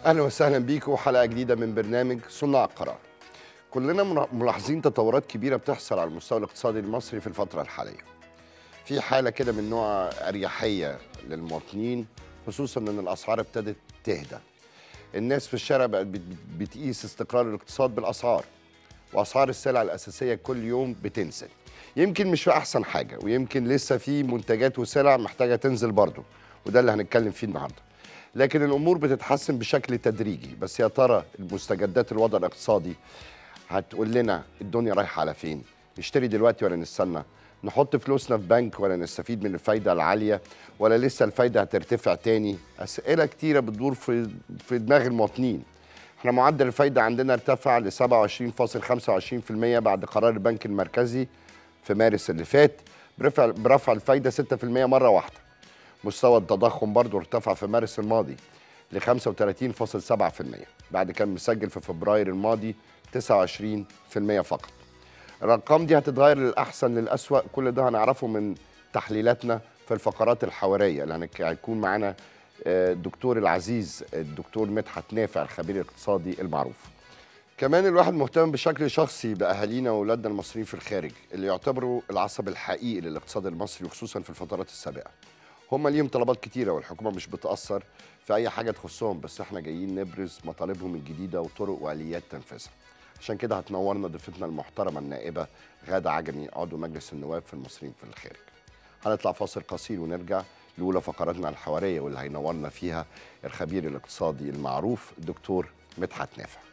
اهلا وسهلا بيكم وحلقه جديده من برنامج صناع القرار. كلنا منا- ملاحظين تطورات كبيره بتحصل على المستوى الاقتصادي المصري في الفتره الحاليه. في حاله كده من نوع اريحيه للمواطنين خصوصا ان الاسعار ابتدت تهدى. الناس في الشارع بقت بت- بتقيس استقرار الاقتصاد بالاسعار. واسعار السلع الاساسيه كل يوم بتنزل. يمكن مش في احسن حاجه ويمكن لسه في منتجات وسلع محتاجه تنزل برضه وده اللي هنتكلم فيه النهارده. لكن الامور بتتحسن بشكل تدريجي بس يا ترى المستجدات الوضع الاقتصادي هتقول لنا الدنيا رايحه على فين نشتري دلوقتي ولا نستنى نحط فلوسنا في بنك ولا نستفيد من الفايده العاليه ولا لسه الفايده هترتفع تاني اسئله كتيره بتدور في في دماغ المواطنين احنا معدل الفايده عندنا ارتفع ل 27.25% بعد قرار البنك المركزي في مارس اللي فات برفع برفع الفايده 6% مره واحده مستوى التضخم برضه ارتفع في مارس الماضي ل 35.7% بعد كان مسجل في فبراير الماضي 29% فقط الارقام دي هتتغير للاحسن للاسوأ كل ده هنعرفه من تحليلاتنا في الفقرات الحواريه اللي هنك- هيكون معانا آه، الدكتور العزيز الدكتور مدحت نافع الخبير الاقتصادي المعروف كمان الواحد مهتم بشكل شخصي باهالينا واولادنا المصريين في الخارج اللي يعتبروا العصب الحقيقي للاقتصاد المصري وخصوصا في الفترات السابقه هم ليهم طلبات كتيره والحكومه مش بتاثر في اي حاجه تخصهم بس احنا جايين نبرز مطالبهم الجديده وطرق واليات تنفيذها عشان كده هتنورنا ضيفتنا المحترمه النائبه غاده عجمي عضو مجلس النواب في المصريين في الخارج هنطلع فاصل قصير ونرجع لاولى فقراتنا الحواريه واللي هينورنا فيها الخبير الاقتصادي المعروف الدكتور مدحت نافع